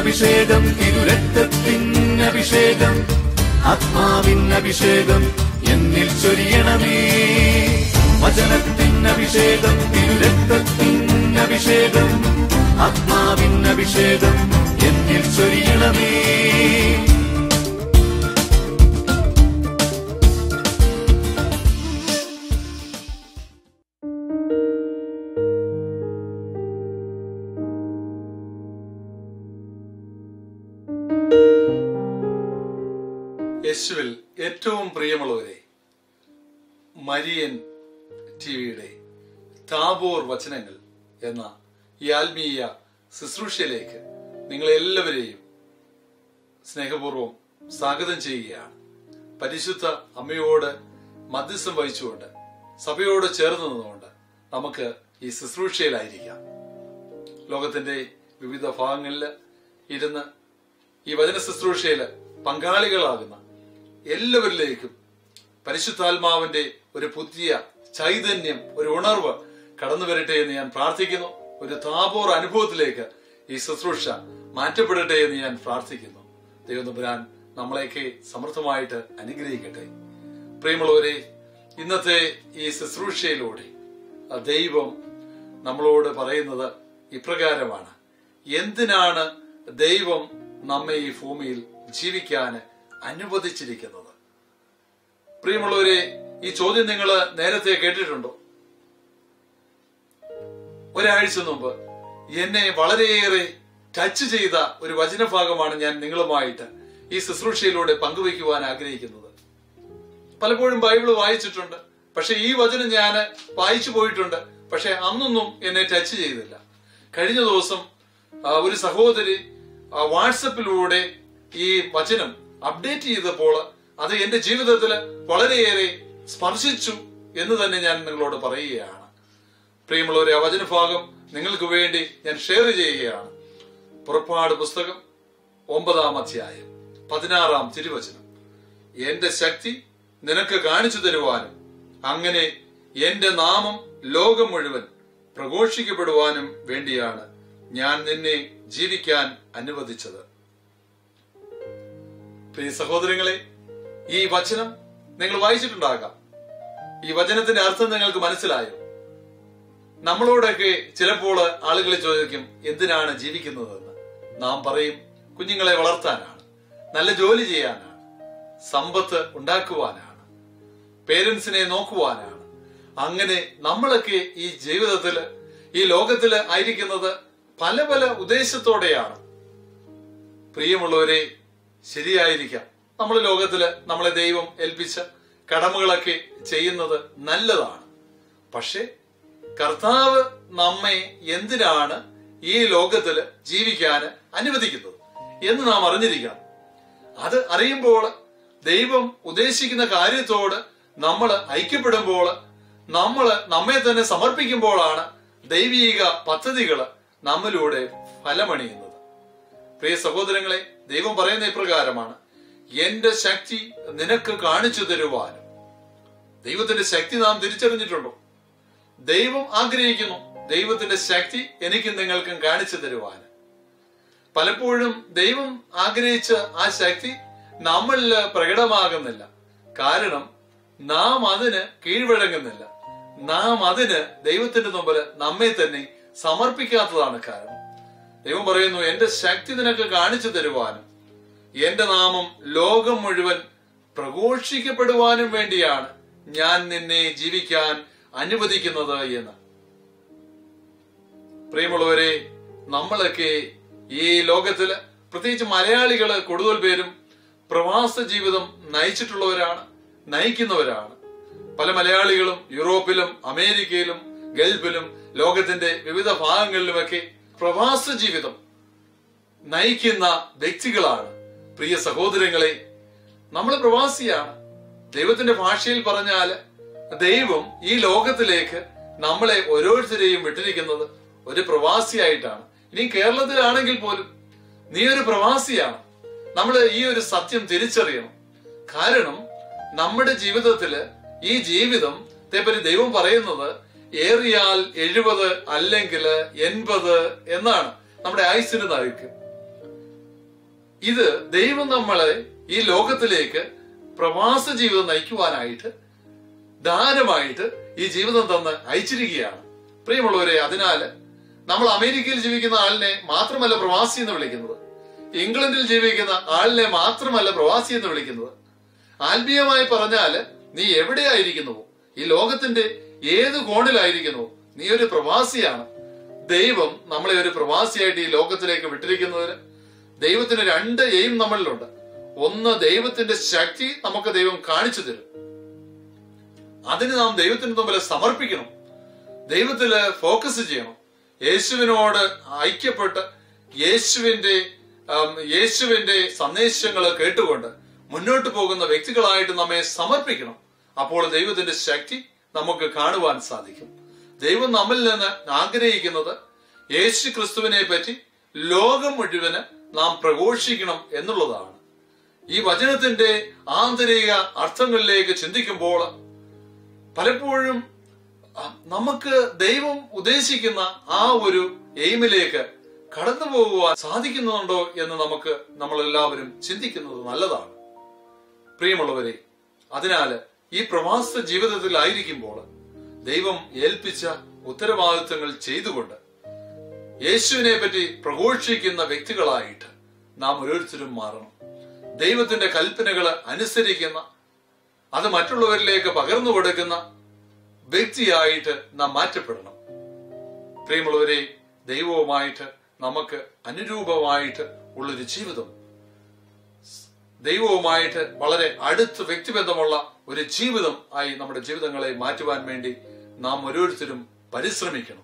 അഭിഷേകം തിരുരക്തത്തിൻ അഭിഷേകം ആത്മാവിൻ അഭിഷേകം എന്നിൽ ചൊരിയണമേ വചനത്തിൻ അഭിഷേകം തിരുരക്തത്തിൻ അഭിഷേകം ആത്മാവിൻ അഭിഷേകം എന്നിൽ ചൊരിയണമേ യേശുവിൽ ഏറ്റവും പ്രിയമുള്ളവരെ മരിയൻ ടിവിയുടെ താബോർ വചനങ്ങൾ എന്ന ഈ ആത്മീയ ശുശ്രൂഷയിലേക്ക് നിങ്ങളെല്ലാവരെയും സ്നേഹപൂർവ്വം സ്വാഗതം ചെയ്യുകയാണ് പരിശുദ്ധ അമ്മയോട് മധ്യസ്ഥം വഹിച്ചുകൊണ്ട് സഭയോട് ചേർന്ന് നിന്നുകൊണ്ട് നമുക്ക് ഈ ശുശ്രൂഷയിലായിരിക്കാം ലോകത്തിന്റെ വിവിധ ഭാഗങ്ങളിൽ ഇരുന്ന് ഈ വചന ശുശ്രൂഷയിൽ പങ്കാളികളാകുന്ന എല്ലാവരിലേക്കും പരിശുദ്ധാത്മാവിന്റെ ഒരു പുതിയ ചൈതന്യം ഒരു ഉണർവ് കടന്നു വരട്ടെ എന്ന് ഞാൻ പ്രാർത്ഥിക്കുന്നു ഒരു താപോർ അനുഭവത്തിലേക്ക് ഈ ശുശ്രൂഷ മാറ്റപ്പെടട്ടെ എന്ന് ഞാൻ പ്രാർത്ഥിക്കുന്നു ദൈവനമ്പുരാൻ നമ്മളെയൊക്കെ സമൃദ്ധമായിട്ട് അനുഗ്രഹിക്കട്ടെ പ്രിയമുള്ളവരെ ഇന്നത്തെ ഈ ശുശ്രൂഷയിലൂടെ ആ ദൈവം നമ്മളോട് പറയുന്നത് ഇപ്രകാരമാണ് എന്തിനാണ് ദൈവം നമ്മെ ഈ ഭൂമിയിൽ ജീവിക്കാൻ അനുവദിച്ചിരിക്കുന്നത് പ്രിയമുള്ളവരെ ഈ ചോദ്യം നിങ്ങൾ നേരത്തെ കേട്ടിട്ടുണ്ടോ ഒരാഴ്ച മുമ്പ് എന്നെ വളരെയേറെ ടച്ച് ചെയ്ത ഒരു വചനഭാഗമാണ് ഞാൻ നിങ്ങളുമായിട്ട് ഈ ശുശ്രൂഷയിലൂടെ പങ്കുവയ്ക്കുവാൻ ആഗ്രഹിക്കുന്നത് പലപ്പോഴും ബൈബിൾ വായിച്ചിട്ടുണ്ട് പക്ഷെ ഈ വചനം ഞാൻ വായിച്ചു പോയിട്ടുണ്ട് പക്ഷെ അന്നൊന്നും എന്നെ ടച്ച് ചെയ്തില്ല കഴിഞ്ഞ ദിവസം ആ, ഒരു സഹോദരി ആ, വാട്സപ്പിലൂടെ ഈ വചനം അപ്ഡേറ്റ് ചെയ്തപ്പോൾ അത് എന്റെ ജീവിതത്തിൽ വളരെയേറെ സ്പർശിച്ചു എന്ന് തന്നെ ഞാൻ നിങ്ങളോട് പറയുകയാണ് പ്രിയമുള്ളവരെ ആ വചനഭാഗം നിങ്ങൾക്ക് വേണ്ടി ഞാൻ ഷെയർ ചെയ്യുകയാണ് പുറപ്പാട് പുസ്തകം ഒമ്പതാം അധ്യായം പതിനാറാം തിരുവചനം എന്റെ ശക്തി നിനക്ക് കാണിച്ചു തരുവാനും അങ്ങനെ എന്റെ നാമം ലോകം മുഴുവൻ പ്രഘോഷിക്കപ്പെടുവാനും വേണ്ടിയാണ് ഞാൻ നിന്നെ ജീവിക്കാൻ അനുവദിച്ചത് പ്രിയ സഹോദരങ്ങളെ ഈ വചനം നിങ്ങൾ വായിച്ചിട്ടുണ്ടാകാം ഈ വചനത്തിന്റെ അർത്ഥം നിങ്ങൾക്ക് മനസ്സിലായോ നമ്മളോടൊക്കെ ചിലപ്പോൾ ആളുകൾ ചോദിക്കും എന്തിനാണ് ജീവിക്കുന്നതെന്ന് നാം പറയും കുഞ്ഞുങ്ങളെ വളർത്താനാണ് നല്ല ജോലി ചെയ്യാനാണ് സമ്പത്ത് ഉണ്ടാക്കുവാനാണ് പേരൻസിനെ നോക്കുവാനാണ് അങ്ങനെ നമ്മളൊക്കെ ഈ ജീവിതത്തില് ഈ ലോകത്തില് ആയിരിക്കുന്നത് പല പല ഉദ്ദേശത്തോടെയാണ് പ്രിയമുള്ളവരെ ശരിയായിരിക്കാം നമ്മൾ ലോകത്തില് നമ്മളെ ദൈവം ഏൽപ്പിച്ച കടമകളൊക്കെ ചെയ്യുന്നത് നല്ലതാണ് പക്ഷെ കർത്താവ് നമ്മെ എന്തിനാണ് ഈ ലോകത്തില് ജീവിക്കാൻ അനുവദിക്കുന്നത് എന്ന് നാം അറിഞ്ഞിരിക്കണം അത് അറിയുമ്പോൾ ദൈവം ഉദ്ദേശിക്കുന്ന കാര്യത്തോട് നമ്മൾ ഐക്യപ്പെടുമ്പോൾ നമ്മൾ നമ്മെ തന്നെ സമർപ്പിക്കുമ്പോഴാണ് ദൈവീക പദ്ധതികൾ നമ്മിലൂടെ ഫലമണിയുന്നത് പ്രിയ സഹോദരങ്ങളെ ദൈവം പറയുന്ന ഇപ്രകാരമാണ് എന്റെ ശക്തി നിനക്ക് കാണിച്ചു തരുവാനും ദൈവത്തിന്റെ ശക്തി നാം തിരിച്ചറിഞ്ഞിട്ടുണ്ടോ ദൈവം ആഗ്രഹിക്കുന്നു ദൈവത്തിന്റെ ശക്തി എനിക്കും നിങ്ങൾക്കും കാണിച്ചു തരുവാൻ പലപ്പോഴും ദൈവം ആഗ്രഹിച്ച ആ ശക്തി നമ്മളിൽ പ്രകടമാകുന്നില്ല കാരണം നാം അതിന് കീഴ്വഴങ്ങുന്നില്ല നാം അതിന് ദൈവത്തിന്റെ മുമ്പിൽ നമ്മെ തന്നെ സമർപ്പിക്കാത്തതാണ് കാരണം ദൈവം പറയുന്നു എന്റെ ശക്തി നിനക്ക് കാണിച്ചു തരുവാനും എന്റെ നാമം ലോകം മുഴുവൻ പ്രഘോഷിക്കപ്പെടുവാനും വേണ്ടിയാണ് ഞാൻ നിന്നെ ജീവിക്കാൻ അനുവദിക്കുന്നത് എന്ന് പ്രിയമുള്ളവരെ നമ്മളൊക്കെ ഈ ലോകത്തില് പ്രത്യേകിച്ച് മലയാളികള് കൂടുതൽ പേരും പ്രവാസ ജീവിതം നയിച്ചിട്ടുള്ളവരാണ് നയിക്കുന്നവരാണ് പല മലയാളികളും യൂറോപ്പിലും അമേരിക്കയിലും ഗൾഫിലും ലോകത്തിന്റെ വിവിധ ഭാഗങ്ങളിലുമൊക്കെ പ്രവാസ ജീവിതം നയിക്കുന്ന വ്യക്തികളാണ് പ്രിയ സഹോദരങ്ങളെ നമ്മൾ പ്രവാസിയാണ് ദൈവത്തിന്റെ ഭാഷയിൽ പറഞ്ഞാല് ദൈവം ഈ ലോകത്തിലേക്ക് നമ്മളെ ഓരോരുത്തരെയും വിട്ടിരിക്കുന്നത് ഒരു പ്രവാസിയായിട്ടാണ് ഇനി കേരളത്തിലാണെങ്കിൽ പോലും നീ ഒരു പ്രവാസിയാണ് നമ്മൾ ഈ ഒരു സത്യം തിരിച്ചറിയണം കാരണം നമ്മുടെ ജീവിതത്തില് ഈ ജീവിതം പറ്റി ദൈവം പറയുന്നത് ഏറിയാൽ എഴുപത് അല്ലെങ്കിൽ എൺപത് എന്നാണ് നമ്മുടെ ആയുസിന് നയിക്കും ഇത് ദൈവം നമ്മളെ ഈ ലോകത്തിലേക്ക് പ്രവാസ ജീവിതം നയിക്കുവാനായിട്ട് ദാനമായിട്ട് ഈ ജീവിതം തന്ന് അയച്ചിരിക്കുകയാണ് പ്രിയമുള്ളവരെ അതിനാല് നമ്മൾ അമേരിക്കയിൽ ജീവിക്കുന്ന ആളിനെ മാത്രമല്ല പ്രവാസി എന്ന് വിളിക്കുന്നത് ഇംഗ്ലണ്ടിൽ ജീവിക്കുന്ന ആളിനെ മാത്രമല്ല പ്രവാസി എന്ന് വിളിക്കുന്നത് ആത്മീയമായി പറഞ്ഞാല് നീ എവിടെയായിരിക്കുന്നുവോ ഈ ലോകത്തിന്റെ ഏത് കോണിലായിരിക്കുന്നു നീ ഒരു പ്രവാസിയാണ് ദൈവം നമ്മളെ ഒരു പ്രവാസിയായിട്ട് ഈ ലോകത്തിലേക്ക് വിട്ടിരിക്കുന്നതിന് ദൈവത്തിന് രണ്ട് എയിം നമ്മളിലുണ്ട് ഒന്ന് ദൈവത്തിന്റെ ശക്തി നമുക്ക് ദൈവം കാണിച്ചു തരും അതിന് നാം ദൈവത്തിന് മുമ്പിൽ സമർപ്പിക്കണം ദൈവത്തില് ഫോക്കസ് ചെയ്യണം യേശുവിനോട് ഐക്യപ്പെട്ട് യേശുവിന്റെ ആം, യേശുവിന്റെ സന്ദേശങ്ങൾ കേട്ടുകൊണ്ട് മുന്നോട്ട് പോകുന്ന വ്യക്തികളായിട്ട് നമ്മെ സമർപ്പിക്കണം അപ്പോൾ ദൈവത്തിന്റെ ശക്തി നമുക്ക് കാണുവാൻ സാധിക്കും ദൈവം നമ്മിൽ നിന്ന് ആഗ്രഹിക്കുന്നത് യേശു ക്രിസ്തുവിനെ പറ്റി ലോകം മുഴുവന് നാം പ്രഘോഷിക്കണം എന്നുള്ളതാണ് ഈ വചനത്തിന്റെ ആന്തരിക അർത്ഥങ്ങളിലേക്ക് ചിന്തിക്കുമ്പോൾ പലപ്പോഴും ആ, നമുക്ക് ദൈവം ഉദ്ദേശിക്കുന്ന ആ ഒരു എയിമിലേക്ക് കടന്നു പോകുവാൻ സാധിക്കുന്നുണ്ടോ എന്ന് നമുക്ക് നമ്മൾ എല്ലാവരും ചിന്തിക്കുന്നത് നല്ലതാണ് പ്രിയമുള്ളവരെ അതിനാല് ഈ പ്രവാസ ജീവിതത്തിലായിരിക്കുമ്പോൾ ദൈവം ഏൽപ്പിച്ച ഉത്തരവാദിത്തങ്ങൾ ചെയ്തുകൊണ്ട് യേശുവിനെ പറ്റി പ്രഘോഷിക്കുന്ന വ്യക്തികളായിട്ട് നാം ഓരോരുത്തരും മാറണം ദൈവത്തിന്റെ കൽപ്പനകൾ അനുസരിക്കുന്ന അത് മറ്റുള്ളവരിലേക്ക് പകർന്നു കൊടുക്കുന്ന വ്യക്തിയായിട്ട് നാം മാറ്റപ്പെടണം പ്രിയമുള്ളവരെ ദൈവവുമായിട്ട് നമുക്ക് അനുരൂപമായിട്ട് ഉള്ളൊരു ജീവിതം ദൈവവുമായിട്ട് വളരെ അടുത്ത് വ്യക്തിബന്ധമുള്ള ഒരു ജീവിതം ആയി നമ്മുടെ ജീവിതങ്ങളെ മാറ്റുവാൻ വേണ്ടി നാം ഓരോരുത്തരും പരിശ്രമിക്കണം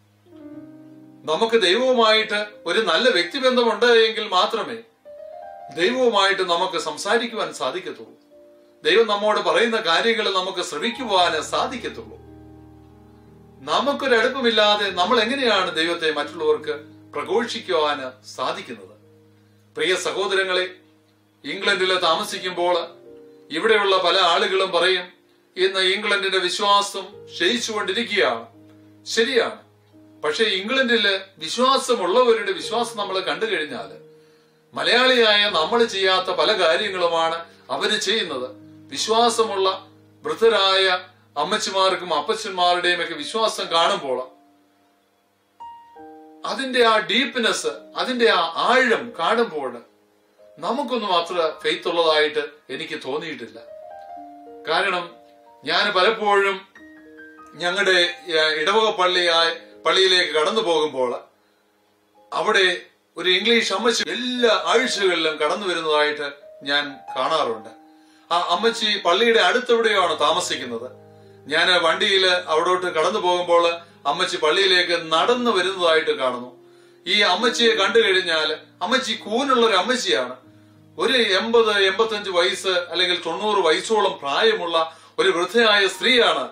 നമുക്ക് ദൈവവുമായിട്ട് ഒരു നല്ല വ്യക്തിബന്ധമുണ്ട് എങ്കിൽ മാത്രമേ ദൈവവുമായിട്ട് നമുക്ക് സംസാരിക്കുവാൻ സാധിക്കത്തുള്ളൂ ദൈവം നമ്മോട് പറയുന്ന കാര്യങ്ങൾ നമുക്ക് ശ്രമിക്കുവാൻ സാധിക്കത്തുള്ളൂ നമുക്കൊരു അടുപ്പമില്ലാതെ നമ്മൾ എങ്ങനെയാണ് ദൈവത്തെ മറ്റുള്ളവർക്ക് പ്രഘോഷിക്കുവാൻ സാധിക്കുന്നത് പ്രിയ സഹോദരങ്ങളെ ഇംഗ്ലണ്ടിൽ താമസിക്കുമ്പോൾ ഇവിടെയുള്ള പല ആളുകളും പറയും ഇന്ന് ഇംഗ്ലണ്ടിന്റെ വിശ്വാസം ക്ഷയിച്ചുകൊണ്ടിരിക്കുകയാണ് ശരിയാണ് പക്ഷെ ഇംഗ്ലണ്ടില് വിശ്വാസമുള്ളവരുടെ വിശ്വാസം നമ്മൾ കണ്ടു കഴിഞ്ഞാൽ മലയാളിയായ നമ്മൾ ചെയ്യാത്ത പല കാര്യങ്ങളുമാണ് അവര് ചെയ്യുന്നത് വിശ്വാസമുള്ള വൃദ്ധരായ അമ്മച്ചിമാർക്കും അപ്പച്ചന്മാരുടെയും ഒക്കെ വിശ്വാസം കാണുമ്പോൾ അതിന്റെ ആ ഡീപ്നെസ് അതിന്റെ ആ ആഴം കാണുമ്പോൾ നമുക്കൊന്നും അത്ര ഫെയ്ത്ത് ഉള്ളതായിട്ട് എനിക്ക് തോന്നിയിട്ടില്ല കാരണം ഞാൻ പലപ്പോഴും ഞങ്ങളുടെ ഏഹ്, ഇടവക പള്ളിയായ പള്ളിയിലേക്ക് കടന്നു പോകുമ്പോൾ അവിടെ ഒരു ഇംഗ്ലീഷ് അമ്മച്ചി എല്ലാ ആഴ്ചകളിലും കടന്നു വരുന്നതായിട്ട് ഞാൻ കാണാറുണ്ട് ആ അമ്മച്ചി പള്ളിയുടെ അടുത്തെവിടെയാണ് താമസിക്കുന്നത് ഞാൻ വണ്ടിയിൽ അവിടോട്ട് കടന്നു പോകുമ്പോൾ അമ്മച്ചി പള്ളിയിലേക്ക് നടന്നു വരുന്നതായിട്ട് കാണുന്നു ഈ അമ്മച്ചിയെ കണ്ടു കഴിഞ്ഞാൽ അമ്മച്ചി കൂനുള്ള ഒരു അമ്മച്ചിയാണ് ഒരു എൺപത് എൺപത്തഞ്ച് വയസ്സ് അല്ലെങ്കിൽ തൊണ്ണൂറ് വയസ്സോളം പ്രായമുള്ള ഒരു വൃദ്ധയായ സ്ത്രീയാണ്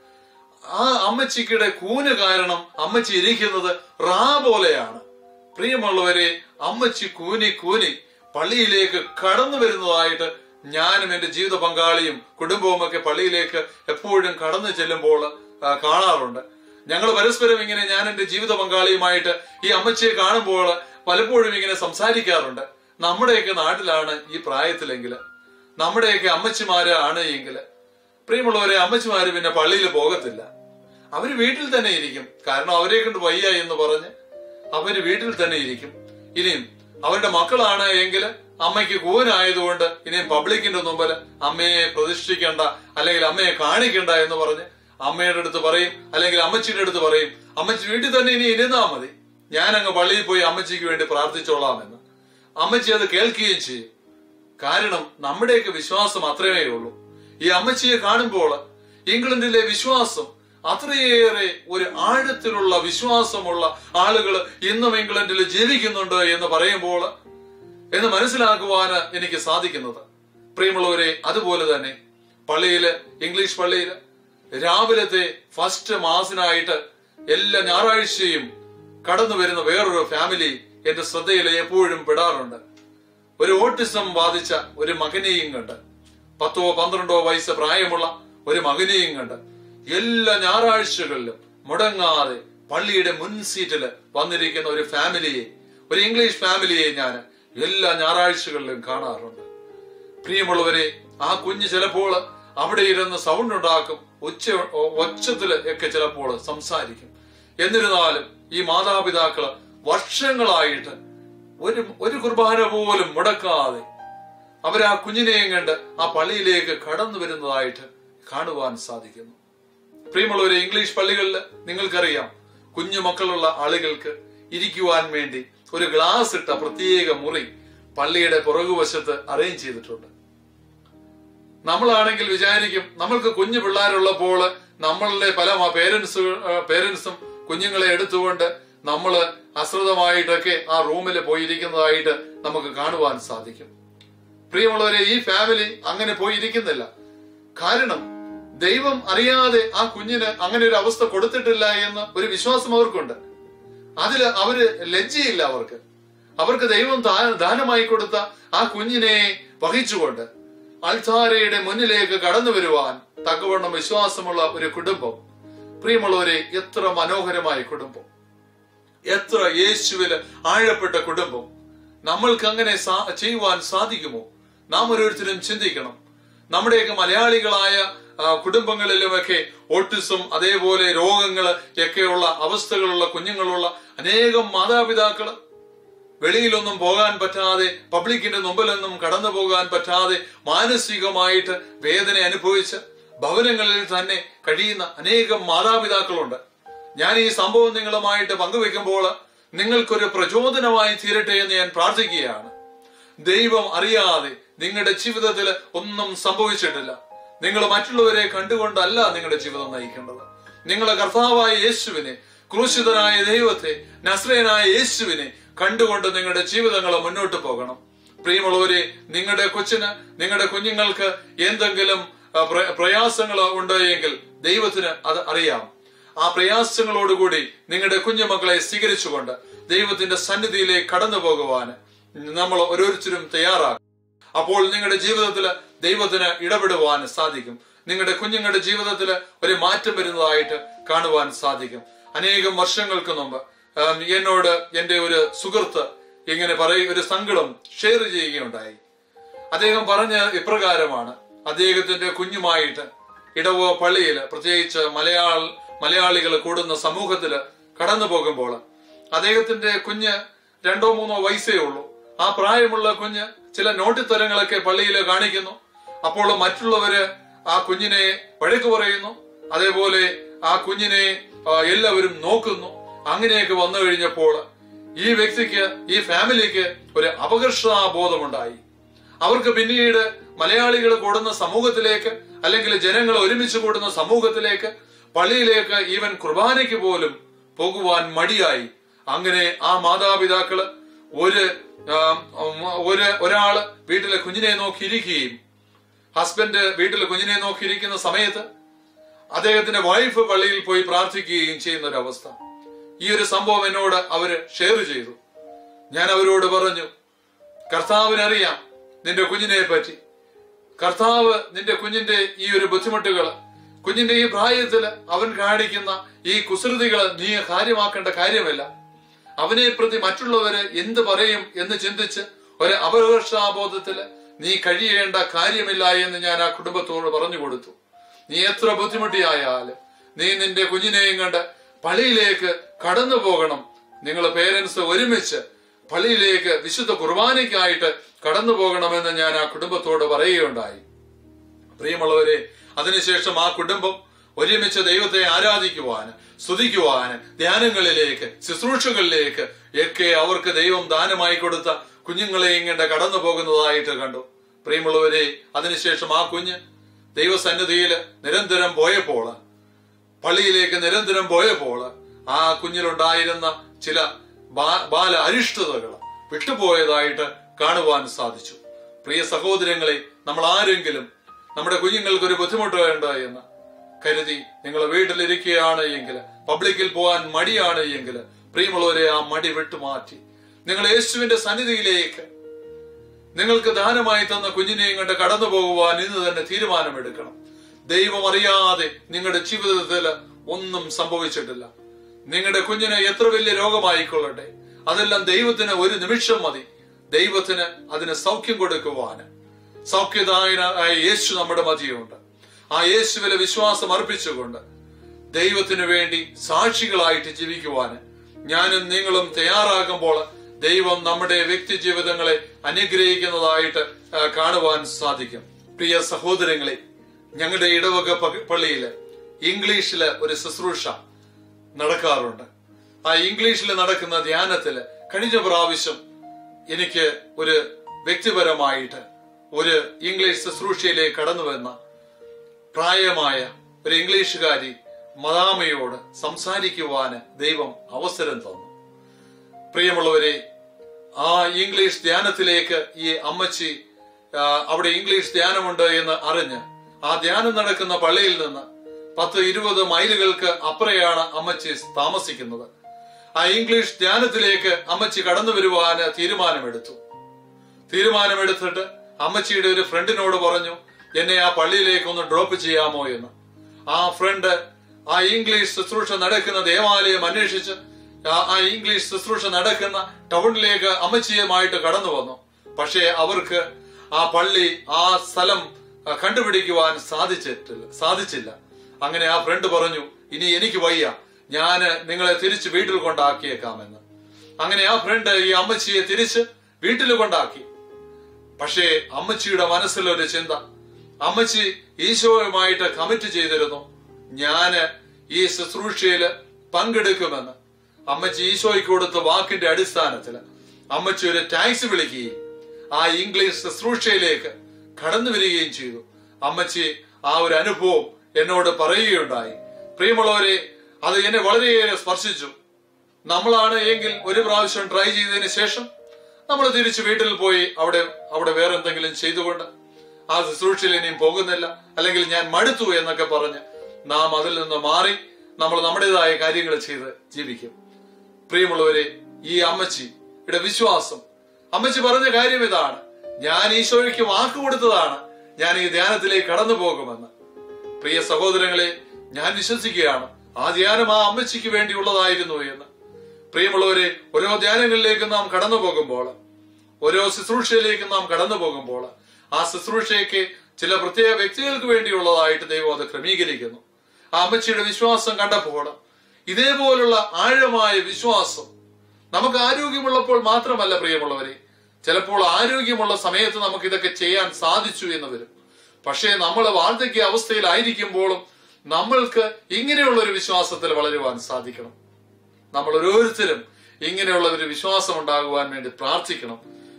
ആ അമ്മച്ചിയുടെ കൂന് കാരണം അമ്മച്ചി ഇരിക്കുന്നത് റാ പോലെയാണ് പ്രിയമുള്ളവരെ അമ്മച്ചി കൂനി കൂനി പള്ളിയിലേക്ക് കടന്നു വരുന്നതായിട്ട് ഞാനും എന്റെ ജീവിത പങ്കാളിയും കുടുംബവും ഒക്കെ പള്ളിയിലേക്ക് എപ്പോഴും കടന്നു ചെല്ലുമ്പോൾ ആ, കാണാറുണ്ട് ഞങ്ങൾ പരസ്പരം ഇങ്ങനെ ഞാൻ എന്റെ ജീവിത പങ്കാളിയുമായിട്ട് ഈ അമ്മച്ചിയെ കാണുമ്പോൾ പലപ്പോഴും ഇങ്ങനെ സംസാരിക്കാറുണ്ട് നമ്മുടെയൊക്കെ നാട്ടിലാണ് ഈ പ്രായത്തിലെങ്കിൽ നമ്മുടെയൊക്കെ അമ്മച്ചിമാര് ആണ് എങ്കിൽ പ്രിയമുള്ളവരെ അമ്മച്ചിമാര് പിന്നെ പള്ളിയിൽ പോകത്തില്ല അവര് വീട്ടിൽ തന്നെ ഇരിക്കും കാരണം അവരെ കൊണ്ട് വയ്യ എന്ന് പറഞ്ഞ് അവര് വീട്ടിൽ തന്നെ ഇരിക്കും ഇനിയും അവരുടെ മക്കളാണ് എങ്കിൽ അമ്മയ്ക്ക് കൂനായതുകൊണ്ട് ഇനിയും പബ്ലിക്കിന്റെ മുമ്പിൽ അമ്മയെ പ്രതിഷ്ഠിക്കണ്ട അല്ലെങ്കിൽ അമ്മയെ കാണിക്കണ്ട എന്ന് പറഞ്ഞ് അമ്മയുടെ അടുത്ത് പറയും അല്ലെങ്കിൽ അമ്മച്ചിയുടെ അടുത്ത് പറയും അമ്മച്ചി വീട്ടിൽ തന്നെ ഇനി ഇരുന്നാ മതി ഞാൻ അങ്ങ് പള്ളിയിൽ പോയി അമ്മച്ചിക്ക് വേണ്ടി പ്രാർത്ഥിച്ചോളാം എന്ന് അമ്മച്ചി അത് കേൾക്കുകയും ചെയ്യും കാരണം നമ്മുടെയൊക്കെ വിശ്വാസം അത്രയേ ഉള്ളൂ ഈ അമ്മച്ചിയെ കാണുമ്പോൾ ഇംഗ്ലണ്ടിലെ വിശ്വാസം അത്രയേറെ ഒരു ആഴത്തിലുള്ള വിശ്വാസമുള്ള ആളുകൾ ഇന്നും ഇംഗ്ലണ്ടിൽ ജീവിക്കുന്നുണ്ട് എന്ന് പറയുമ്പോൾ എന്ന് മനസ്സിലാക്കുവാന് എനിക്ക് സാധിക്കുന്നത് പ്രിയമുള്ളവരെ അതുപോലെ തന്നെ പള്ളിയില് ഇംഗ്ലീഷ് പള്ളിയില് രാവിലത്തെ ഫസ്റ്റ് മാസിനായിട്ട് എല്ലാ ഞായറാഴ്ചയും കടന്നു വരുന്ന വേറൊരു ഫാമിലി എന്റെ ശ്രദ്ധയിൽ എപ്പോഴും പെടാറുണ്ട് ഒരു ഓട്ടിസം ബാധിച്ച ഒരു മകനെയും കണ്ട് പത്തോ പന്ത്രണ്ടോ വയസ്സ് പ്രായമുള്ള ഒരു മകനെയും കണ്ട് എല്ലാ ഞായറാഴ്ചകളിലും മുടങ്ങാതെ പള്ളിയുടെ മുൻ സീറ്റില് വന്നിരിക്കുന്ന ഒരു ഫാമിലിയെ ഒരു ഇംഗ്ലീഷ് ഫാമിലിയെ ഞാൻ എല്ലാ ഞായറാഴ്ചകളിലും കാണാറുണ്ട് പ്രിയമുള്ളവരെ ആ കുഞ്ഞ് ചിലപ്പോൾ അവിടെ ഇരുന്ന് സൗണ്ട് ഉണ്ടാക്കും ഉച്ച ഒച്ചത്തില് ഒക്കെ ചിലപ്പോൾ സംസാരിക്കും എന്നിരുന്നാലും ഈ മാതാപിതാക്കള് വർഷങ്ങളായിട്ട് ഒരു ഒരു കുർബാന പോലും മുടക്കാതെ അവർ ആ കുഞ്ഞിനെയും കണ്ട് ആ പള്ളിയിലേക്ക് കടന്നു വരുന്നതായിട്ട് കാണുവാൻ സാധിക്കുന്നു പ്രിയമുള്ളവരെ ഇംഗ്ലീഷ് പള്ളികളിൽ നിങ്ങൾക്കറിയാം കുഞ്ഞു മക്കളുള്ള ആളുകൾക്ക് ഇരിക്കുവാൻ വേണ്ടി ഒരു ഗ്ലാസ് ഇട്ട പ്രത്യേക മുറി പള്ളിയുടെ പുറകുവശത്ത് അറേഞ്ച് ചെയ്തിട്ടുണ്ട് നമ്മളാണെങ്കിൽ വിചാരിക്കും നമ്മൾക്ക് കുഞ്ഞു പിള്ളേരുള്ളപ്പോൾ നമ്മളുടെ പല പേരൻസ് പേരൻസും കുഞ്ഞുങ്ങളെ എടുത്തുകൊണ്ട് നമ്മൾ അശ്രിതമായിട്ടൊക്കെ ആ റൂമിൽ പോയിരിക്കുന്നതായിട്ട് നമുക്ക് കാണുവാൻ സാധിക്കും പ്രിയമുള്ളവരെ ഈ ഫാമിലി അങ്ങനെ പോയിരിക്കുന്നില്ല കാരണം ദൈവം അറിയാതെ ആ കുഞ്ഞിന് അങ്ങനെ ഒരു അവസ്ഥ കൊടുത്തിട്ടില്ല എന്ന് ഒരു വിശ്വാസം അവർക്കുണ്ട് അതില് അവര് ലജ്ജയില്ല അവർക്ക് അവർക്ക് ദൈവം ദാ- ദാനമായി കൊടുത്ത ആ കുഞ്ഞിനെ വഹിച്ചുകൊണ്ട് അൾത്താരയുടെ മുന്നിലേക്ക് കടന്നു വരുവാൻ തക്കവണ്ണം വിശ്വാസമുള്ള ഒരു കുടുംബം പ്രിയമുള്ളവരെ എത്ര മനോഹരമായ കുടുംബം എത്ര യേശുവില് ആഴപ്പെട്ട കുടുംബം നമ്മൾക്ക് അങ്ങനെ സാ- ചെയ്യുവാൻ സാധിക്കുമോ നാം ഓരോരുത്തരും ചിന്തിക്കണം നമ്മുടെയൊക്കെ മലയാളികളായ ആ, കുടുംബങ്ങളിലുമൊക്കെ ഓട്ടിസം അതേപോലെ രോഗങ്ങൾ ഒക്കെയുള്ള അവസ്ഥകളുള്ള കുഞ്ഞുങ്ങളുള്ള അനേകം മാതാപിതാക്കള് വെളിയിലൊന്നും പോകാൻ പറ്റാതെ പബ്ലിക്കിന്റെ മുമ്പിലൊന്നും കടന്നു പോകാൻ പറ്റാതെ മാനസികമായിട്ട് വേദന അനുഭവിച്ച് ഭവനങ്ങളിൽ തന്നെ കഴിയുന്ന അനേകം മാതാപിതാക്കളുണ്ട് ഞാൻ ഈ സംഭവം നിങ്ങളുമായിട്ട് പങ്കുവെക്കുമ്പോൾ നിങ്ങൾക്കൊരു പ്രചോദനമായി തീരട്ടെ എന്ന് ഞാൻ പ്രാർത്ഥിക്കുകയാണ് ദൈവം അറിയാതെ നിങ്ങളുടെ ജീവിതത്തിൽ ഒന്നും സംഭവിച്ചിട്ടില്ല നിങ്ങൾ മറ്റുള്ളവരെ കണ്ടുകൊണ്ടല്ല നിങ്ങളുടെ ജീവിതം നയിക്കേണ്ടത് നിങ്ങളെ കർത്താവായ യേശുവിനെ ക്രൂശിതനായ ദൈവത്തെ നസ്രയനായ യേശുവിനെ കണ്ടുകൊണ്ട് നിങ്ങളുടെ ജീവിതങ്ങൾ മുന്നോട്ട് പോകണം പ്രിയമുള്ളവരെ നിങ്ങളുടെ കൊച്ചിന് നിങ്ങളുടെ കുഞ്ഞുങ്ങൾക്ക് എന്തെങ്കിലും ആ, പ്ര- പ്രയാസങ്ങൾ ഉണ്ട് എങ്കിൽ ദൈവത്തിന് അത് അറിയാം ആ പ്രയാസങ്ങളോടുകൂടി നിങ്ങളുടെ കുഞ്ഞുമക്കളെ സ്വീകരിച്ചുകൊണ്ട് ദൈവത്തിന്റെ സന്നിധിയിലേക്ക് കടന്നു പോകുവാൻ നമ്മൾ ഓരോരുത്തരും തയ്യാറാകും അപ്പോൾ നിങ്ങളുടെ ജീവിതത്തിൽ ദൈവത്തിന് ഇടപെടുവാൻ സാധിക്കും നിങ്ങളുടെ കുഞ്ഞുങ്ങളുടെ ജീവിതത്തിൽ ഒരു മാറ്റം വരുന്നതായിട്ട് കാണുവാൻ സാധിക്കും അനേകം വർഷങ്ങൾക്ക് മുമ്പ് ആം, എന്നോട് എന്റെ ഒരു സുഹൃത്ത് ഇങ്ങനെ പറയും ഒരു സങ്കടം ഷെയർ ചെയ്യുകയുണ്ടായി അദ്ദേഹം പറഞ്ഞ ഇപ്രകാരമാണ് അദ്ദേഹത്തിന്റെ കുഞ്ഞുമായിട്ട് ഇടവോ പള്ളിയിൽ പ്രത്യേകിച്ച് മലയാള മലയാളികൾ കൂടുന്ന സമൂഹത്തില് കടന്നു പോകുമ്പോൾ അദ്ദേഹത്തിന്റെ കുഞ്ഞ് രണ്ടോ മൂന്നോ വയസ്സേ ഉള്ളൂ ആ പ്രായമുള്ള കുഞ്ഞ് ചില നോട്ടിത്തരങ്ങളൊക്കെ പള്ളിയിൽ കാണിക്കുന്നു അപ്പോൾ മറ്റുള്ളവര് ആ കുഞ്ഞിനെ വഴക്ക് പറയുന്നു അതേപോലെ ആ കുഞ്ഞിനെ ആ, എല്ലാവരും നോക്കുന്നു അങ്ങനെയൊക്കെ വന്നു കഴിഞ്ഞപ്പോൾ ഈ വ്യക്തിക്ക് ഈ ഫാമിലിക്ക് ഒരു അപകർഷതാബോധമുണ്ടായി അവർക്ക് പിന്നീട് മലയാളികൾ കൂടുന്ന സമൂഹത്തിലേക്ക് അല്ലെങ്കിൽ ജനങ്ങൾ ഒരുമിച്ച് കൂടുന്ന സമൂഹത്തിലേക്ക് പള്ളിയിലേക്ക് ഈവൻ കുർബാനയ്ക്ക് പോലും പോകുവാൻ മടിയായി അങ്ങനെ ആ മാതാപിതാക്കള് ഒരു ആ, ഒരു ഒരാള് വീട്ടിലെ കുഞ്ഞിനെ നോക്കിയിരിക്കുകയും ഹസ്ബൻഡ് വീട്ടിലെ കുഞ്ഞിനെ നോക്കിയിരിക്കുന്ന സമയത്ത് അദ്ദേഹത്തിന്റെ വൈഫ് പള്ളിയിൽ പോയി പ്രാർത്ഥിക്കുകയും ചെയ്യുന്ന ഒരു അവസ്ഥ ഈ ഒരു സംഭവം എന്നോട് അവര് ഷെയർ ചെയ്തു ഞാൻ അവരോട് പറഞ്ഞു കർത്താവിനറിയാം നിന്റെ കുഞ്ഞിനെ പറ്റി കർത്താവ് നിന്റെ കുഞ്ഞിന്റെ ഈ ഒരു ബുദ്ധിമുട്ടുകൾ കുഞ്ഞിന്റെ ഈ പ്രായത്തില് അവൻ കാണിക്കുന്ന ഈ കുസൃതികള് നീ കാര്യമാക്കേണ്ട കാര്യമല്ല അവനെ പ്രതി മറ്റുള്ളവര് എന്ത് പറയും എന്ന് ചിന്തിച്ച് ഒരു അപകർഷാബോധത്തില് നീ കഴിയേണ്ട കാര്യമില്ല എന്ന് ഞാൻ ആ കുടുംബത്തോട് പറഞ്ഞു കൊടുത്തു നീ എത്ര ബുദ്ധിമുട്ടിയായാലും നീ നിന്റെ കുഞ്ഞിനെയും കണ്ട് പള്ളിയിലേക്ക് കടന്നു പോകണം നിങ്ങൾ പേരൻസ് ഒരുമിച്ച് പള്ളിയിലേക്ക് വിശുദ്ധ കുർബാനയ്ക്കായിട്ട് കടന്നു പോകണമെന്ന് ഞാൻ ആ കുടുംബത്തോട് പറയുകയുണ്ടായി പ്രിയമുള്ളവരെ അതിനുശേഷം ആ കുടുംബം ഒരുമിച്ച് ദൈവത്തെ ആരാധിക്കുവാൻ സ്തുതിക്കുവാൻ ധ്യാനങ്ങളിലേക്ക് ശുശ്രൂഷകളിലേക്ക് ഒക്കെ അവർക്ക് ദൈവം ദാനമായി കൊടുത്ത കുഞ്ഞുങ്ങളെയും കണ്ട് കടന്നു പോകുന്നതായിട്ട് കണ്ടു പ്രിയമുള്ളവരെ അതിനുശേഷം ആ കുഞ്ഞ് ദൈവസന്നിധിയിൽ നിരന്തരം പോയപ്പോൾ പള്ളിയിലേക്ക് നിരന്തരം പോയപ്പോൾ ആ കുഞ്ഞിലുണ്ടായിരുന്ന ചില ബാ- ബാല അരിഷ്ടതകൾ വിട്ടുപോയതായിട്ട് കാണുവാൻ സാധിച്ചു പ്രിയ സഹോദരങ്ങളെ നമ്മൾ ആരെങ്കിലും നമ്മുടെ കുഞ്ഞുങ്ങൾക്ക് ഒരു ബുദ്ധിമുട്ട് വേണ്ട എന്ന് കരുതി നിങ്ങൾ വീട്ടിലിരിക്കുകയാണ് എങ്കിൽ പബ്ലിക്കിൽ പോകാൻ മടിയാണ് എങ്കിൽ പ്രിയമുള്ളവരെ ആ മടി വിട്ടുമാറ്റി നിങ്ങൾ യേശുവിന്റെ സന്നിധിയിലേക്ക് നിങ്ങൾക്ക് ദാനമായി തന്ന കുഞ്ഞിനെയും കണ്ട് കടന്നു പോകുവാൻ ഇന്ന് തന്നെ തീരുമാനമെടുക്കണം ദൈവം അറിയാതെ നിങ്ങളുടെ ജീവിതത്തിൽ ഒന്നും സംഭവിച്ചിട്ടില്ല നിങ്ങളുടെ കുഞ്ഞിന് എത്ര വലിയ രോഗമായിക്കൊള്ളട്ടെ അതെല്ലാം ദൈവത്തിന് ഒരു നിമിഷം മതി ദൈവത്തിന് അതിന് സൗഖ്യം കൊടുക്കുവാന് സൗഖ്യദായനായ യേശു നമ്മുടെ മതിയുണ്ട് ആ യേശുവിലെ വിശ്വാസം അർപ്പിച്ചുകൊണ്ട് ദൈവത്തിന് വേണ്ടി സാക്ഷികളായിട്ട് ജീവിക്കുവാന് ഞാനും നിങ്ങളും തയ്യാറാകുമ്പോൾ ദൈവം നമ്മുടെ വ്യക്തി ജീവിതങ്ങളെ അനുഗ്രഹിക്കുന്നതായിട്ട് ആ, കാണുവാൻ സാധിക്കും പ്രിയ സഹോദരങ്ങളെ ഞങ്ങളുടെ ഇടവക പ- പള്ളിയില് ഇംഗ്ലീഷില് ഒരു ശുശ്രൂഷ നടക്കാറുണ്ട് ആ ഇംഗ്ലീഷിൽ നടക്കുന്ന ധ്യാനത്തില് കഴിഞ്ഞ പ്രാവശ്യം എനിക്ക് ഒരു വ്യക്തിപരമായിട്ട് ഒരു ഇംഗ്ലീഷ് ശുശ്രൂഷയിലേക്ക് കടന്നു വന്ന പ്രായമായ ഒരു ഇംഗ്ലീഷുകാരി മദാമയോട് സംസാരിക്കുവാന് ദൈവം അവസരം തന്നു പ്രിയമുള്ളവരെ ആ ഇംഗ്ലീഷ് ധ്യാനത്തിലേക്ക് ഈ അമ്മച്ചി ആ, അവിടെ ഇംഗ്ലീഷ് ധ്യാനമുണ്ട് എന്ന് അറിഞ്ഞ് ആ ധ്യാനം നടക്കുന്ന പള്ളിയിൽ നിന്ന് പത്ത് ഇരുപത് മൈലുകൾക്ക് അപ്പുറയാണ് അമ്മച്ചി താമസിക്കുന്നത് ആ ഇംഗ്ലീഷ് ധ്യാനത്തിലേക്ക് അമ്മച്ചി കടന്നു വരുവാന് തീരുമാനമെടുത്തു തീരുമാനമെടുത്തിട്ട് അമ്മച്ചിയുടെ ഒരു ഫ്രണ്ടിനോട് പറഞ്ഞു എന്നെ ആ പള്ളിയിലേക്ക് ഒന്ന് ഡ്രോപ്പ് ചെയ്യാമോ എന്ന് ആ ഫ്രണ്ട് ആ ഇംഗ്ലീഷ് ശുശ്രൂഷ നടക്കുന്ന ദേവാലയം അന്വേഷിച്ച് ആ- ആ ഇംഗ്ലീഷ് ശുശ്രൂഷ നടക്കുന്ന ടൗണിലേക്ക് അമ്മച്ചിയുമായിട്ട് കടന്നു വന്നു പക്ഷേ അവർക്ക് ആ പള്ളി ആ സ്ഥലം ആ, കണ്ടുപിടിക്കുവാൻ സാധിച്ചിട്ടില്ല സാധിച്ചില്ല അങ്ങനെ ആ ഫ്രണ്ട് പറഞ്ഞു ഇനി എനിക്ക് വയ്യ ഞാന് നിങ്ങളെ തിരിച്ച് വീട്ടിൽ കൊണ്ടാക്കിയേക്കാമെന്ന് അങ്ങനെ ആ ഫ്രണ്ട് ഈ അമ്മച്ചിയെ തിരിച്ച് വീട്ടിൽ കൊണ്ടാക്കി പക്ഷേ അമ്മച്ചിയുടെ മനസ്സിലൊരു ചിന്ത അമ്മച്ചി ഈശോയുമായിട്ട് കമ്മിറ്റ് ചെയ്തിരുന്നു ഞാന് ഈ ശുശ്രൂഷയില് പങ്കെടുക്കുമെന്ന് അമ്മച്ചി ഈശോയ്ക്ക് കൊടുത്ത വാക്കിന്റെ അടിസ്ഥാനത്തിൽ അമ്മച്ചി ഒരു ടാക്സി വിളിക്കുകയും ആ ഇംഗ്ലീഷ് ശുശ്രൂഷയിലേക്ക് കടന്നു വരികയും ചെയ്തു അമ്മച്ചി ആ ഒരു അനുഭവം എന്നോട് പറയുകയുണ്ടായി പ്രിയമുള്ളവരെ അത് എന്നെ വളരെയേറെ സ്പർശിച്ചു നമ്മളാണ് എങ്കിൽ ഒരു പ്രാവശ്യം ട്രൈ ചെയ്തതിന് ശേഷം നമ്മൾ തിരിച്ച് വീട്ടിൽ പോയി അവിടെ അവിടെ വേറെ എന്തെങ്കിലും ചെയ്തുകൊണ്ട് ആ ശുശ്രൂഷയിൽ ഇനിയും പോകുന്നില്ല അല്ലെങ്കിൽ ഞാൻ മടുത്തു എന്നൊക്കെ പറഞ്ഞ് നാം അതിൽ നിന്ന് മാറി നമ്മൾ നമ്മുടേതായ കാര്യങ്ങൾ ചെയ്ത് ജീവിക്കും പ്രിയമുള്ളവരെ ഈ അമ്മച്ചിയുടെ വിശ്വാസം അമ്മച്ചി പറഞ്ഞ കാര്യം ഇതാണ് ഞാൻ ഈശോയ്ക്ക് വാക്ക് കൊടുത്തതാണ് ഞാൻ ഈ ധ്യാനത്തിലേക്ക് കടന്നു പോകുമെന്ന് പ്രിയ സഹോദരങ്ങളെ ഞാൻ വിശ്വസിക്കുകയാണ് ആ ധ്യാനം ആ അമ്മച്ചിക്ക് വേണ്ടിയുള്ളതായിരുന്നു എന്ന് പ്രിയമുള്ളവരെ ഓരോ ധ്യാനങ്ങളിലേക്ക് നാം കടന്നു പോകുമ്പോൾ ഓരോ ശുശ്രൂഷയിലേക്ക് നാം കടന്നു പോകുമ്പോൾ ആ ശുശ്രൂഷയ്ക്ക് ചില പ്രത്യേക വ്യക്തികൾക്ക് വേണ്ടിയുള്ളതായിട്ട് ദൈവം അത് ക്രമീകരിക്കുന്നു ആ അമ്മച്ചിയുടെ വിശ്വാസം കണ്ടപ്പോൾ ഇതേപോലുള്ള ആഴമായ വിശ്വാസം നമുക്ക് ആരോഗ്യമുള്ളപ്പോൾ മാത്രമല്ല പ്രിയമുള്ളവരെ ചിലപ്പോൾ ആരോഗ്യമുള്ള സമയത്ത് നമുക്ക് ഇതൊക്കെ ചെയ്യാൻ സാധിച്ചു എന്ന് വരും പക്ഷേ നമ്മൾ വാർദ്ധക്യ അവസ്ഥയിലായിരിക്കുമ്പോഴും നമ്മൾക്ക് ഇങ്ങനെയുള്ള ഒരു വിശ്വാസത്തിൽ വളരുവാൻ സാധിക്കണം നമ്മൾ ഓരോരുത്തരും ഇങ്ങനെയുള്ള ഒരു വിശ്വാസം ഉണ്ടാകുവാൻ വേണ്ടി പ്രാർത്ഥിക്കണം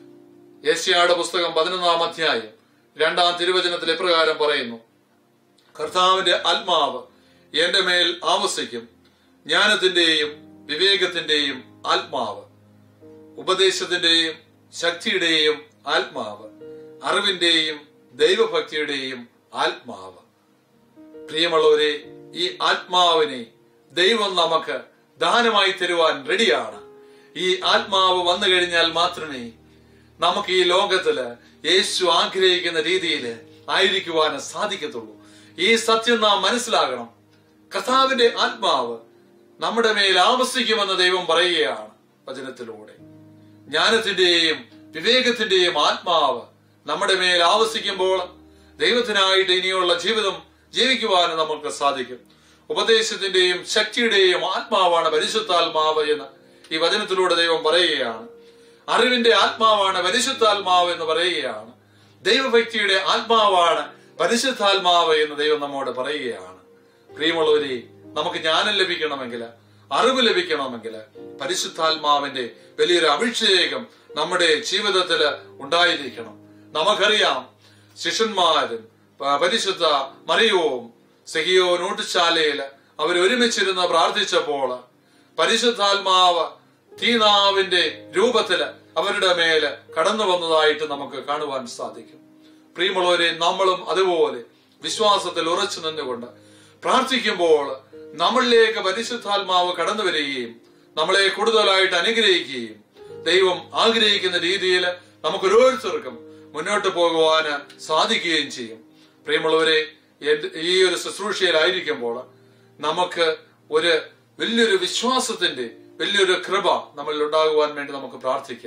യേശയാട് പുസ്തകം പതിനൊന്നാം അധ്യായം രണ്ടാം തിരുവചനത്തിൽ എപ്രകാരം പറയുന്നു കർത്താവിന്റെ ആത്മാവ് എന്റെ മേൽ ആവസിക്കും ജ്ഞാനത്തിന്റെയും വിവേകത്തിന്റെയും ആത്മാവ് ഉപദേശത്തിന്റെയും ശക്തിയുടെയും ആത്മാവ് അറിവിന്റെയും ദൈവഭക്തിയുടെയും ആത്മാവ് പ്രിയമുള്ളവരെ ഈ ആത്മാവിനെ ദൈവം നമുക്ക് ദാനമായി തരുവാൻ റെഡിയാണ് ഈ ആത്മാവ് വന്നു കഴിഞ്ഞാൽ മാത്രമേ നമുക്ക് ഈ ലോകത്തില് യേശു ആഗ്രഹിക്കുന്ന രീതിയിൽ ആയിരിക്കുവാൻ സാധിക്കത്തുള്ളൂ ഈ സത്യം നാം മനസ്സിലാകണം കർത്താവിന്റെ ആത്മാവ് നമ്മുടെ മേൽ ആവസിക്കുമെന്ന് ദൈവം പറയുകയാണ് വചനത്തിലൂടെ ജ്ഞാനത്തിന്റെയും വിവേകത്തിന്റെയും ആത്മാവ് നമ്മുടെ മേൽ ആവസിക്കുമ്പോൾ ദൈവത്തിനായിട്ട് ഇനിയുള്ള ജീവിതം ജീവിക്കുവാൻ നമുക്ക് സാധിക്കും ഉപദേശത്തിന്റെയും ശക്തിയുടെയും ആത്മാവാണ് പരിശുദ്ധാത്മാവ് എന്ന് ഈ വചനത്തിലൂടെ ദൈവം പറയുകയാണ് അറിവിന്റെ ആത്മാവാണ് പരിശുദ്ധാത്മാവ് എന്ന് പറയുകയാണ് ദൈവഭക്തിയുടെ ആത്മാവാണ് പരിശുദ്ധാത്മാവ് എന്ന് ദൈവം നമ്മോട് പറയുകയാണ് പ്രിയമുള്ളവരെ നമുക്ക് ജ്ഞാനം ലഭിക്കണമെങ്കിൽ അറിവ് ലഭിക്കണമെങ്കിൽ പരിശുദ്ധാത്മാവിന്റെ വലിയൊരു അഭിഷേകം നമ്മുടെ ജീവിതത്തിൽ ഉണ്ടായിരിക്കണം നമുക്കറിയാം ശിഷ്യന്മാരും പ- പരിശുദ്ധ മറിയവും സെഹിയോ നോട്ടുശാലയിൽ അവർ ഒരുമിച്ചിരുന്ന് പ്രാർത്ഥിച്ചപ്പോൾ പരിശുദ്ധാത്മാവ് തീനാവിന്റെ രൂപത്തില് അവരുടെ മേല് കടന്നു വന്നതായിട്ട് നമുക്ക് കാണുവാൻ സാധിക്കും പ്രിയമുള്ളവരെ നമ്മളും അതുപോലെ വിശ്വാസത്തിൽ ഉറച്ചു നിന്നുകൊണ്ട് പ്രാർത്ഥിക്കുമ്പോൾ നമ്മളിലേക്ക് പരിശുദ്ധാത്മാവ് കടന്നു വരികയും നമ്മളെ കൂടുതലായിട്ട് അനുഗ്രഹിക്കുകയും ദൈവം ആഗ്രഹിക്കുന്ന രീതിയിൽ നമുക്ക് ഓരോരുത്തർക്കും മുന്നോട്ട് പോകുവാൻ സാധിക്കുകയും ചെയ്യും പ്രിയമുള്ളവരെ എന്ത് ഈ ഒരു ശുശ്രൂഷയിലായിരിക്കുമ്പോൾ നമുക്ക് ഒരു വലിയൊരു വിശ്വാസത്തിന്റെ വലിയൊരു കൃപ നമ്മളിൽ ഉണ്ടാകുവാൻ വേണ്ടി നമുക്ക് പ്രാർത്ഥിക്കാം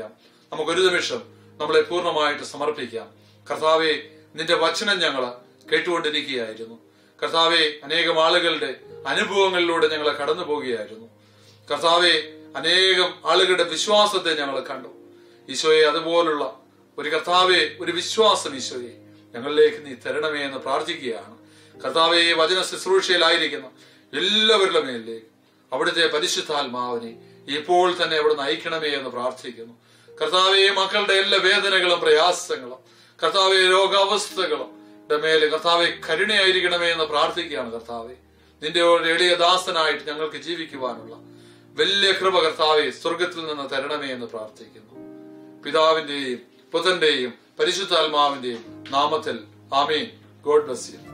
നമുക്ക് ഒരു നിമിഷം നമ്മളെ പൂർണ്ണമായിട്ട് സമർപ്പിക്കാം കർത്താവെ നിന്റെ വചനം ഞങ്ങൾ കേട്ടുകൊണ്ടിരിക്കുകയായിരുന്നു കർത്താവെ അനേകം ആളുകളുടെ അനുഭവങ്ങളിലൂടെ ഞങ്ങൾ കടന്നു പോവുകയായിരുന്നു കർത്താവെ അനേകം ആളുകളുടെ വിശ്വാസത്തെ ഞങ്ങൾ കണ്ടു ഈശോയെ അതുപോലുള്ള ഒരു കർത്താവെ ഒരു വിശ്വാസം ഈശോയെ ഞങ്ങളിലേക്ക് നീ തരണമേ എന്ന് പ്രാർത്ഥിക്കുകയാണ് കർത്താവെ ഈ വചന ശുശ്രൂഷയിലായിരിക്കുന്ന എല്ലാവരുടെ മേലിലേക്ക് അവിടുത്തെ പരിശുദ്ധാത്മാവിനെ ഇപ്പോൾ തന്നെ അവിടെ നയിക്കണമേ എന്ന് പ്രാർത്ഥിക്കുന്നു കർത്താവെ മക്കളുടെ എല്ലാ വേദനകളും പ്രയാസങ്ങളും കർത്താവെ രോഗാവസ്ഥകളും മേലെ കർത്താവെ കരുണയായിരിക്കണമേ എന്ന് പ്രാർത്ഥിക്കുകയാണ് കർത്താവെ നിന്റെ ഒരു എളിയ ദാസനായിട്ട് ഞങ്ങൾക്ക് ജീവിക്കുവാനുള്ള വലിയ കൃപ കർത്താവെ സ്വർഗത്തിൽ നിന്ന് തരണമേ എന്ന് പ്രാർത്ഥിക്കുന്നു പിതാവിന്റെയും പുത്രന്റെയും പരിശുദ്ധാത്മാവിന്റെയും നാമത്തിൽ ആമീൻ ഗോഡ് ബ്ലസ് യു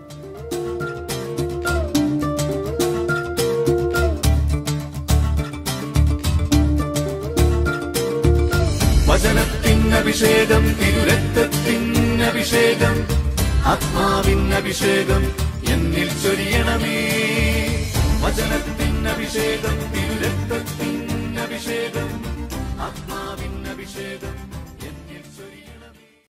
വചനത്തിനഭിഷേകം തിരുരക്തത്തിനഭിഷേകം ആത്മാവിനഭിഷേകം എന്നിൽ ചൊരിയണമേ വചനത്തിനഭിഷേകം തിരുരക്തത്തിനഭിഷേകം ആത്മാവിനഭിഷേകം